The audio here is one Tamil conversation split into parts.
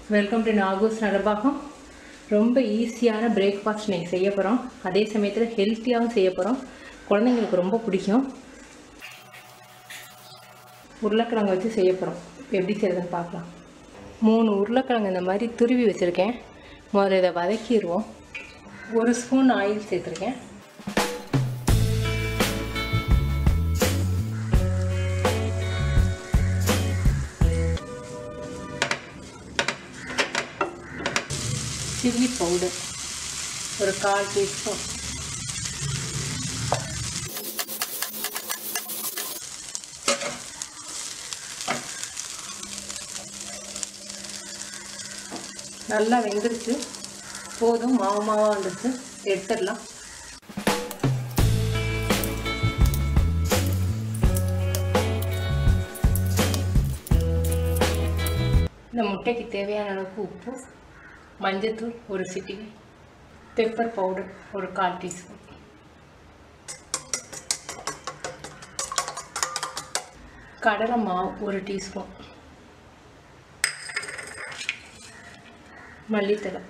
வெல்கம் டு நாகூஸ் நலபாகம் ரொம்ப ஈஸியான பிரேக்ஃபாஸ்ட் இன்றைக்கி செய்ய போகிறோம் அதே சமயத்தில் ஹெல்த்தியாகவும் செய்ய போகிறோம் குழந்தைங்களுக்கு ரொம்ப பிடிக்கும் உருளைக்கிழங்கு வச்சு செய்ய போகிறோம் எப்படி செய்யறதுன்னு பார்க்கலாம் மூணு உருளைக்கிழங்கு இந்த மாதிரி துருவி வச்சுருக்கேன் முதல்ல இதை வதக்கிடுவோம் ஒரு ஸ்பூன் ஆயில் சேர்த்துருக்கேன் சில்லி பவுடர் ஒரு கால் டீஸ்பூன் நல்லா வெந்துருச்சு போதும் மாவு மாவாக வந்துருச்சு எடுத்துடலாம் இந்த முட்டைக்கு தேவையான அளவுக்கு உப்பு மஞ்சத்தூள் ஒரு சிட்டிகை பெப்பர் பவுடர் ஒரு கால் டீஸ்பூன் கடலை மாவு ஒரு டீஸ்பூன் மல்லித்தலை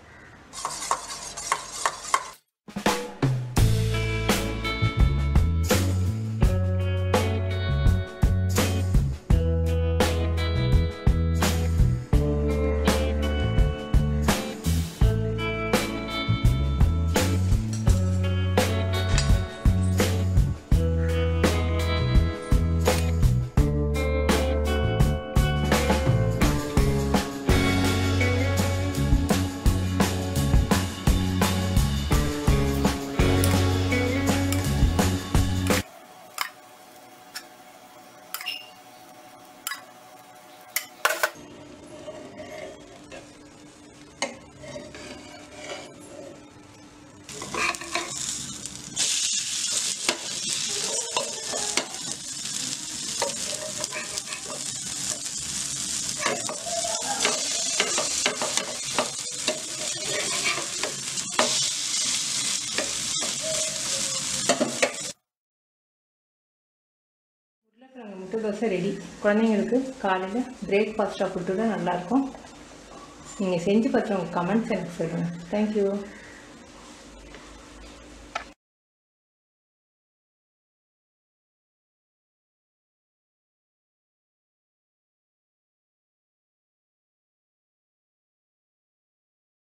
உருளைக்கிழங்கு முட்டை தோசை ரெடி குழந்தைங்களுக்கு காலையில் பிரேக்ஃபாஸ்ட்டாக கொடுத்துட்டா நல்லாயிருக்கும் நீங்கள் செஞ்சு பார்த்து உங்கள் கமெண்ட்ஸ் எனக்கு சொல்லுங்கள் தேங்க்யூ